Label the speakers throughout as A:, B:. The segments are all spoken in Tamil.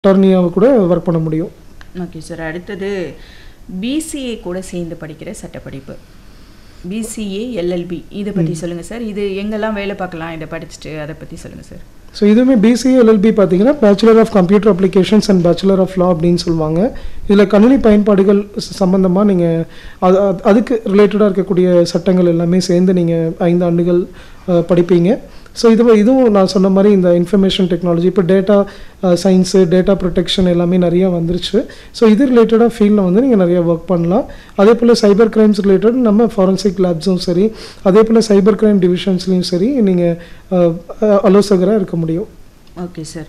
A: அட்டார்னியாவை கூட ஒர்க் பண்ண முடியும்
B: ஓகே சார் அடுத்தது பிசிஏ கூட சேர்ந்து படிக்கிற சட்டப்படிப்பு பிசிஏ எல்எல்பி இதை பற்றி சொல்லுங்கள் சார் இது எங்கெல்லாம் வேலை பார்க்கலாம் இதை படிச்சுட்டு அதை பற்றி சொல்லுங்கள் சார்
A: ஸோ இதுவுமே பிசிஏ எல்எல்பி பார்த்தீங்கன்னா bachelor of computer applications and bachelor of law அப்படின்னு சொல்லுவாங்க இதில் கணினி பயன்பாடுகள் சம்மந்தமாக நீங்கள் அது அது- அதுக்கு ரிலேட்டடாக இருக்கக்கூடிய சட்டங்கள் எல்லாமே சேர்ந்து நீங்கள் ஐந்து ஆண்டுகள் அஹ், படிப்பீங்க ஸோ இது இதுவும் நான் சொன்ன மாதிரி இந்த இன்ஃபர்மேஷன் டெக்னாலஜி இப்போ டேட்டா சயின்ஸு டேட்டா ப்ரொடெக்ஷன் எல்லாமே நிறையா வந்துருச்சு ஸோ இது ரிலேட்டடாக ஃபீல்டில் வந்து நீங்கள் நிறைய ஒர்க் பண்ணலாம் அதே போல் சைபர் கிரைம்ஸ் ரிலேட்டட் நம்ம ஃபாரன்சிக் லேப்ஸும் சரி அதே போல் சைபர் கிரைம் டிவிஷன்ஸ்லையும் சரி நீங்கள் ஆலோசகராக இருக்க முடியும்
B: ஓகே சார்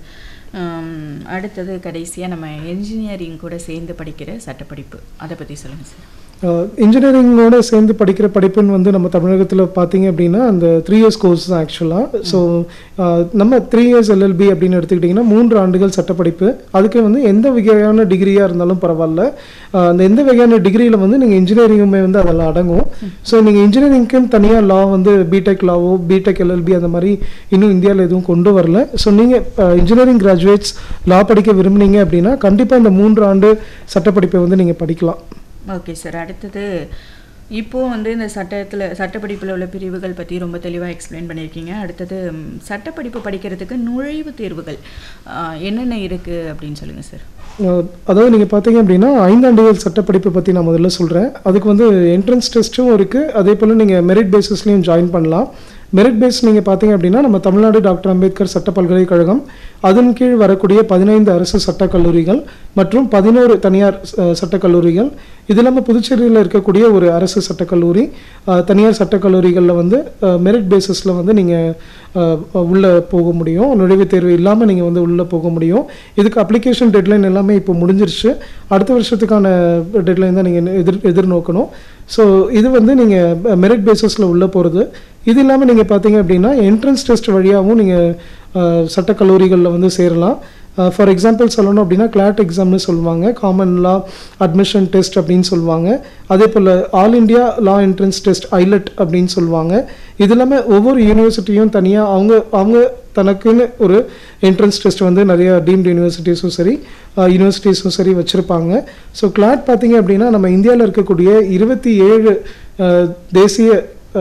B: அடுத்தது கடைசியாக நம்ம என்ஜினியரிங் கூட சேர்ந்து படிக்கிற சட்டப்படிப்பு அதை பற்றி சொல்லுங்கள் சார்
A: இன்ஜினியரிங்கோட சேர்ந்து படிக்கிற படிப்புன்னு வந்து நம்ம தமிழகத்தில் பார்த்தீங்க அப்படின்னா அந்த த்ரீ இயர்ஸ் கோர்ஸ் தான் ஆக்சுவலாக ஸோ நம்ம த்ரீ இயர்ஸ் எல்எல்பி அப்படின்னு எடுத்துக்கிட்டிங்கன்னா மூன்று ஆண்டுகள் சட்டப்படிப்பு அதுக்கு வந்து எந்த வகையான டிகிரியாக இருந்தாலும் பரவாயில்ல ஆஹ் அந்த எந்த வகையான டிகிரியில் வந்து நீங்கள் இன்ஜினியரிங்குமே வந்து அதில் அடங்கும் ஸோ நீங்கள் இன்ஜினியரிங்க்குன்னு தனியாக லா வந்து பிடெக் லாவோ பிடெக் எல்எல்பி அந்த மாதிரி இன்னும் இந்தியாவில் எதுவும் கொண்டு வரல ஸோ நீங்கள் இன்ஜினியரிங் கிராஜுவேட்ஸ் லா படிக்க விரும்புனீங்க அப்படின்னா கண்டிப்பாக இந்த மூன்று ஆண்டு சட்டப்படிப்பை வந்து நீங்கள் படிக்கலாம்
B: ஓகே சார் அடுத்தது இப்போது வந்து இந்த சட்டத்தில் சட்டப்படிப்பில் உள்ள பிரிவுகள் பற்றி ரொம்ப தெளிவாக எக்ஸ்பிளைன் பண்ணியிருக்கீங்க அடுத்தது ம், சட்டப்படிப்பு படிக்கிறதுக்கு நுழைவுத் தேர்வுகள் ஆ, என்னென்ன இருக்குது அப்படின்னு சொல்லுங்கள் சார்
A: அஹ் அதாவது நீங்கள் பார்த்தீங்க அப்படின்னா ஐந்தாண்டுகள் சட்டப்படிப்பு பற்றி நான் முதல்ல சொல்கிறேன் அதுக்கு வந்து என்ட்ரன்ஸ் டெஸ்ட்டும் இருக்குது அதே போல் நீங்கள் மெரிட் பேசிஸ்லையும் ஜாயின் பண்ணலாம் மெரிட் பேஸ் நீங்கள் பார்த்தீங்க அப்படின்னா நம்ம தமிழ்நாடு டாக்டர் அம்பேத்கர் சட்ட பல்கலைக்கழகம் அதன் கீழ் வரக்கூடிய பதினைந்து அரசு சட்டக் கல்லூரிகள் மற்றும் பதினோரு தனியார் அஹ், சட்டக் கல்லூரிகள் இது இல்லாமல் புதுச்சேரியில் இருக்கக்கூடிய ஒரு அரசு சட்டக் கல்லூரி அஹ், தனியார் சட்டக் கல்லூரிகளில் வந்து மெரிட் பேசிஸில் வந்து நீங்கள் உள்ளே போக முடியும் நுழைவுத் தேர்வு இல்லாமல் நீங்கள் வந்து உள்ளே போக முடியும் இதுக்கு அப்ளிகேஷன் டெட்லைன் எல்லாமே இப்போ முடிஞ்சிருச்சு அடுத்த வருஷத்துக்கான டெட்லைன் தான் நீங்கள் எதிர் எதிர்நோக்கணும் ஸோ இது வந்து நீங்கள் மெரிட் பேசிஸில் உள்ளே போகிறது இது இல்லாமல் நீங்கள் பார்த்தீங்க அப்படின்னா என்ட்ரன்ஸ் டெஸ்ட் வழியாகவும் நீங்கள் சட்டக் கல்லூரிகளில் வந்து சேரலாம் ஃபார் எக்ஸாம்பிள் சொல்லணும் அப்படின்னா கிளாட் எக்ஸாம்னு சொல்லுவாங்க காமன் லா அட்மிஷன் டெஸ்ட் அப்படின்னு சொல்லுவாங்க அதே போல் all India law entrance test AILET அப்படின்னு சொல்லுவாங்க இது இல்லாமல் ஒவ்வொரு யூனிவர்சிட்டியும் தனியாக அவங்க அவங்க தனக்குன்னு ஒரு என்ட்ரன்ஸ் டெஸ்ட் வந்து நிறைய டீம்டு யூனிவர்சிட்டிஸும் சரி யூனிவர்சிட்டிஸும் சரி வச்சுருப்பாங்க ஸோ கிளாட் பார்த்தீங்க அப்படின்னா நம்ம இந்தியாவில் இருக்கக்கூடிய இருபத்தி ஏழு தேசிய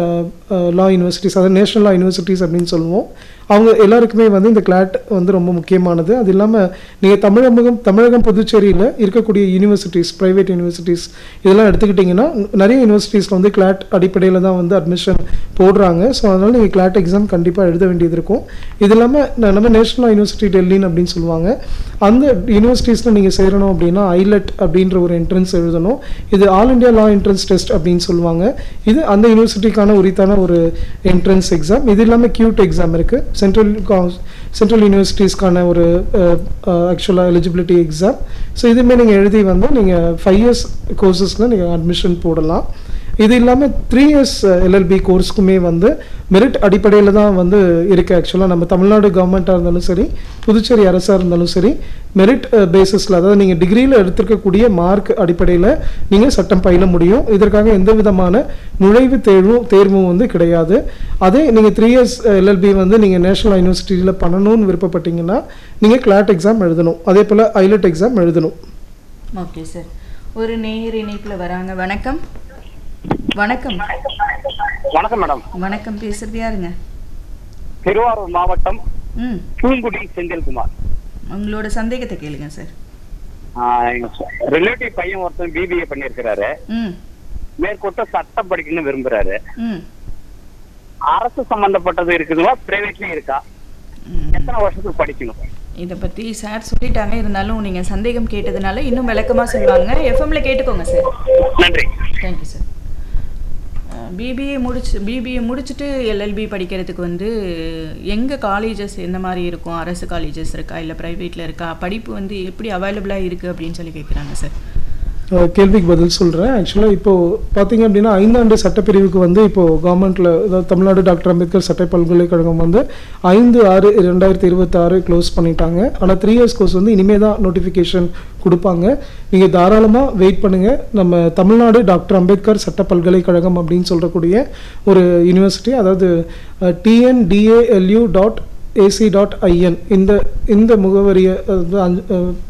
A: லா யூனிவர்சிட்டிஸ் அதாவது நேஷனல் லா யூனிவர்சிட்டிஸ் அப்படின்னு சொல்லுவோம் அவங்க எல்லாருக்குமே வந்து இந்த கிளாட் வந்து ரொம்ப முக்கியமானது அது இல்லாமல் நீங்கள் தமிழகம் தமிழகம் புதுச்சேரியில் இருக்கக்கூடிய யூனிவர்சிட்டிஸ் ப்ரைவேட் யூனிவர்சிட்டிஸ் இதெல்லாம் எடுத்துக்கிட்டிங்கன்னா நிறைய யூனிவர்சிட்டிஸில் வந்து கிளாட் அடிப்படையில் தான் வந்து அட்மிஷன் போடுறாங்க ஸோ அதனால் நீங்கள் கிளாட் எக்ஸாம் கண்டிப்பாக எழுத வேண்டியது இருக்கும் இது இல்லாமல் ந- நம்ம நேஷனல் லா யூனிவர்சிட்டி டெல்லின்னு அப்படின்னு சொல்லுவாங்க அந்த யூனிவர்சிட்டிஸில் நீங்கள் சேரணும் அப்படின்னா ஐலட் அப்படின்ற ஒரு என்ட்ரன்ஸ் எழுதணும் இது all India law entrance test அப்படின்னு சொல்லுவாங்க இது அந்த யூனிவர்சிட்டிக்கான உரித்தான ஒரு என்ட்ரன்ஸ் எக்ஸாம் இது இல்லாமல் கியூட் எக்ஸாம் இருக்குது சென்ட்ரல் சென்ட்ரல் யூனிவர்சிட்டிஸ்க்கான ஒரு ஆக்சுவலாக எலிஜிபிலிட்டி எக்ஸாம் ஸோ இதுவுமே நீங்கள் எழுதி வந்து நீங்கள் ஃபைவ் இயர்ஸ் கோர்சஸில் நீங்கள் அட்மிஷன் போடலாம் இது இல்லாமல் த்ரீ இயர்ஸ் எல்எல்பி கோர்ஸ்க்குமே வந்து மெரிட் அடிப்படையில் தான் வந்து இருக்குது ஆக்சுவலாக நம்ம தமிழ்நாடு கவர்மெண்ட்டாக இருந்தாலும் சரி புதுச்சேரி அரசாக இருந்தாலும் சரி மெரிட் பேசிஸில் அதாவது நீங்கள் டிகிரியில் எடுத்திருக்கக்கூடிய மார்க் அடிப்படையில் நீங்கள் சட்டம் பயில முடியும் இதற்காக எந்த விதமான நுழைவுத் தேர்வும் தேர்வும் வந்து கிடையாது அதே நீங்கள் த்ரீ இயர்ஸ் எல்எல்பி வந்து நீங்கள் நேஷனல் யூனிவர்சிட்டியில் பண்ணணும்னு விருப்பப்பட்டீங்கன்னா நீங்கள் கிளாட் எக்ஸாம் எழுதணும் அதே போல் ஐலட் எக்ஸாம் எழுதணும்
B: ஓகே சார் ஒரு நேயர் இணைப்பில் வராங்க வணக்கம் வணக்கம்
C: வணக்கம் மேடம்
B: வணக்கம் பேசுறது யாருங்க
C: திருவாரூர் மாவட்டம்
B: ம்
C: பூங்குடி செந்தில்குமார்
B: உங்களோட சந்தேகத்தை கேளுங்க சார்
C: ரிலேட்டிவ் பையன் ஒருத்தன் பிபிஏ பண்ணியிருக்கிறாரு
B: ம்
C: மேற்கொட்ட சட்டம் படிக்கணும்னு விரும்புறாரு
B: ம்
C: அரசு சம்பந்தப்பட்டது இருக்குதுவா பிரைவேட்லயும் இருக்கா
B: ம்.
C: எத்தனை வருஷத்துக்கு படிக்கணும்
B: இதை பற்றி சார் சொல்லிட்டாங்க இருந்தாலும் நீங்கள் சந்தேகம் கேட்டதுனால இன்னும் விளக்கமாக சொல்லுவாங்க எஃப்எம்ல கேட்டுக்கோங்க சார்
C: நன்றி
B: தேங்க்யூ சார் பிபிஏ முடிச்சு பிபிஏ முடிச்சுட்டு எல்எல்பி படிக்கிறதுக்கு வந்து எங்கே காலேஜஸ் எந்த மாதிரி இருக்கும் அரசு காலேஜஸ் இருக்கா இல்லை ப்ரைவேட்டில் இருக்கா படிப்பு வந்து எப்படி அவைலபிளாக இருக்குது அப்படின்னு சொல்லி கேட்குறாங்க சார்
A: அஹ் கேள்விக்கு பதில் சொல்கிறேன் ஆக்சுவலாக இப்போது பார்த்தீங்க அப்படின்னா ஐந்தாண்டு சட்டப்பிரிவுக்கு வந்து இப்போது கவர்மெண்ட்டில் அதாவது தமிழ்நாடு டாக்டர் அம்பேத்கர் சட்ட பல்கலைக்கழகம் வந்து ஐந்து ஆறு ரெண்டாயிரத்தி இருபத்தாறு க்ளோஸ் பண்ணிட்டாங்க ஆனால் த்ரீ இயர்ஸ் கோர்ஸ் வந்து இனிமே தான் நோட்டிஃபிகேஷன் கொடுப்பாங்க நீங்கள் தாராளமாக வெயிட் பண்ணுங்கள் நம்ம தமிழ்நாடு டாக்டர் அம்பேத்கர் சட்ட பல்கலைக்கழகம் அப்படின்னு சொல்கிறக்கூடிய ஒரு யூனிவர்சிட்டி அதாவது TNDALU dot AC dot IN இந்த இந்த முகவரியை வந்து அஞ்சு- அஹ்